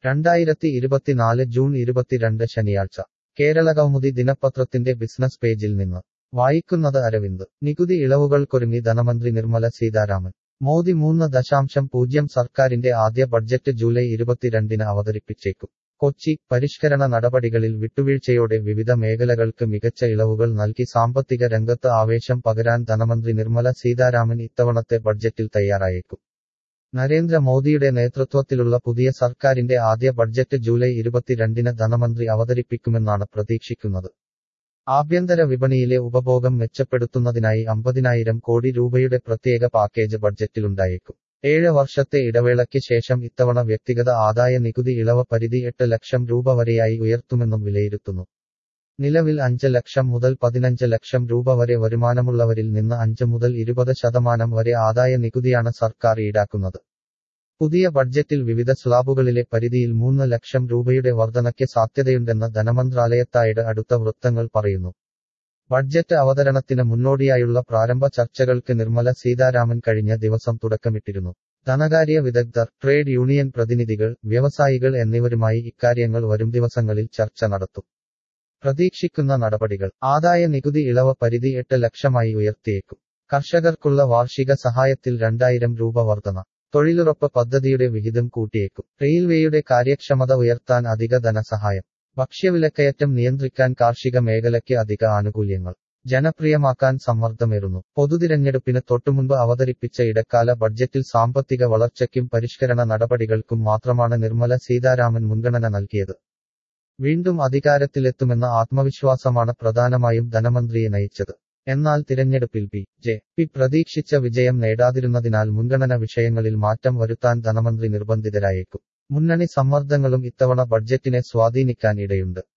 രണ്ടായിരത്തി ഇരുപത്തിനാല് ജൂൺ ഇരുപത്തിരണ്ട് ശനിയാഴ്ച കേരള കൗമുദി ദിനപത്രത്തിന്റെ ബിസിനസ് പേജിൽ നിന്ന് വായിക്കുന്നത് അരവിന്ദ് നികുതി ഇളവുകൾക്കൊരുങ്ങി ധനമന്ത്രി നിർമ്മല സീതാരാമൻ മോദി മൂന്ന് ദശാംശം പൂജ്യം സർക്കാരിന്റെ ആദ്യ ബഡ്ജറ്റ് ജൂലൈ ഇരുപത്തിരണ്ടിന് അവതരിപ്പിച്ചേക്കും കൊച്ചി പരിഷ്കരണ നടപടികളിൽ വിട്ടുവീഴ്ചയോടെ വിവിധ മേഖലകൾക്ക് മികച്ച ഇളവുകൾ നൽകി സാമ്പത്തിക രംഗത്ത് ആവേശം പകരാൻ ധനമന്ത്രി നിർമ്മല സീതാരാമൻ ഇത്തവണത്തെ ബഡ്ജറ്റിൽ തയ്യാറായേക്കും നരേന്ദ്ര മോദിയുടെ നേതൃത്വത്തിലുള്ള പുതിയ സർക്കാരിന്റെ ആദ്യ ബഡ്ജറ്റ് ജൂലൈ ഇരുപത്തിരണ്ടിന് ധനമന്ത്രി അവതരിപ്പിക്കുമെന്നാണ് പ്രതീക്ഷിക്കുന്നത് ആഭ്യന്തര വിപണിയിലെ ഉപഭോഗം മെച്ചപ്പെടുത്തുന്നതിനായി അമ്പതിനായിരം കോടി രൂപയുടെ പ്രത്യേക പാക്കേജ് ബഡ്ജറ്റിലുണ്ടായേക്കും ഏഴ് വർഷത്തെ ഇടവേളയ്ക്ക് ശേഷം ഇത്തവണ വ്യക്തിഗത ആദായ നികുതി ഇളവ് പരിധി എട്ട് ലക്ഷം രൂപ വരെയായി ഉയർത്തുമെന്നും വിലയിരുത്തുന്നു നിലവിൽ അഞ്ച് ലക്ഷം മുതൽ പതിനഞ്ച് ലക്ഷം രൂപ വരെ വരുമാനമുള്ളവരിൽ നിന്ന് അഞ്ച് മുതൽ ഇരുപത് ശതമാനം വരെ ആദായ നികുതിയാണ് സർക്കാർ ഈടാക്കുന്നത് പുതിയ ബഡ്ജറ്റിൽ വിവിധ സ്ലാബുകളിലെ പരിധിയിൽ മൂന്ന് ലക്ഷം രൂപയുടെ വർധനയ്ക്ക് സാധ്യതയുണ്ടെന്ന് ധനമന്ത്രാലയത്തായുടെ അടുത്ത വൃത്തങ്ങൾ പറയുന്നു ബഡ്ജറ്റ് അവതരണത്തിന് മുന്നോടിയായുള്ള പ്രാരംഭ ചർച്ചകൾക്ക് നിർമ്മല സീതാരാമൻ കഴിഞ്ഞ ദിവസം തുടക്കമിട്ടിരുന്നു ധനകാര്യ വിദഗ്ധർ ട്രേഡ് യൂണിയൻ പ്രതിനിധികൾ വ്യവസായികൾ എന്നിവരുമായി ഇക്കാര്യങ്ങൾ വരും ദിവസങ്ങളിൽ ചർച്ച നടത്തും പ്രതീക്ഷിക്കുന്ന നടപടികൾ ആദായ നികുതി ഇളവ് പരിധി എട്ട് ലക്ഷമായി ഉയർത്തിയേക്കും കർഷകർക്കുള്ള വാർഷിക സഹായത്തിൽ രണ്ടായിരം രൂപ വർധന തൊഴിലുറപ്പ് പദ്ധതിയുടെ വിഹിതം കൂട്ടിയേക്കും റെയിൽവേയുടെ കാര്യക്ഷമത ഉയർത്താൻ അധിക ധനസഹായം ഭക്ഷ്യവിലക്കയറ്റം നിയന്ത്രിക്കാൻ കാർഷിക മേഖലയ്ക്ക് അധിക ആനുകൂല്യങ്ങൾ ജനപ്രിയമാക്കാൻ സമ്മർദ്ദമേറുന്നു പൊതുതിരഞ്ഞെടുപ്പിന് തൊട്ടുമുൻപ് അവതരിപ്പിച്ച ഇടക്കാല ബഡ്ജറ്റിൽ സാമ്പത്തിക വളർച്ചയ്ക്കും പരിഷ്കരണ നടപടികൾക്കും മാത്രമാണ് നിർമ്മല സീതാരാമൻ മുൻഗണന നൽകിയത് വീണ്ടും അധികാരത്തിലെത്തുമെന്ന ആത്മവിശ്വാസമാണ് പ്രധാനമായും ധനമന്ത്രിയെ നയിച്ചത് എന്നാൽ തിരഞ്ഞെടുപ്പിൽ ബി ജെ പി പ്രതീക്ഷിച്ച വിജയം നേടാതിരുന്നതിനാൽ മുൻഗണന വിഷയങ്ങളിൽ മാറ്റം വരുത്താൻ ധനമന്ത്രി നിർബന്ധിതരായേക്കും മുന്നണി സമ്മർദ്ദങ്ങളും ഇത്തവണ ബഡ്ജറ്റിനെ സ്വാധീനിക്കാൻ ഇടയുണ്ട്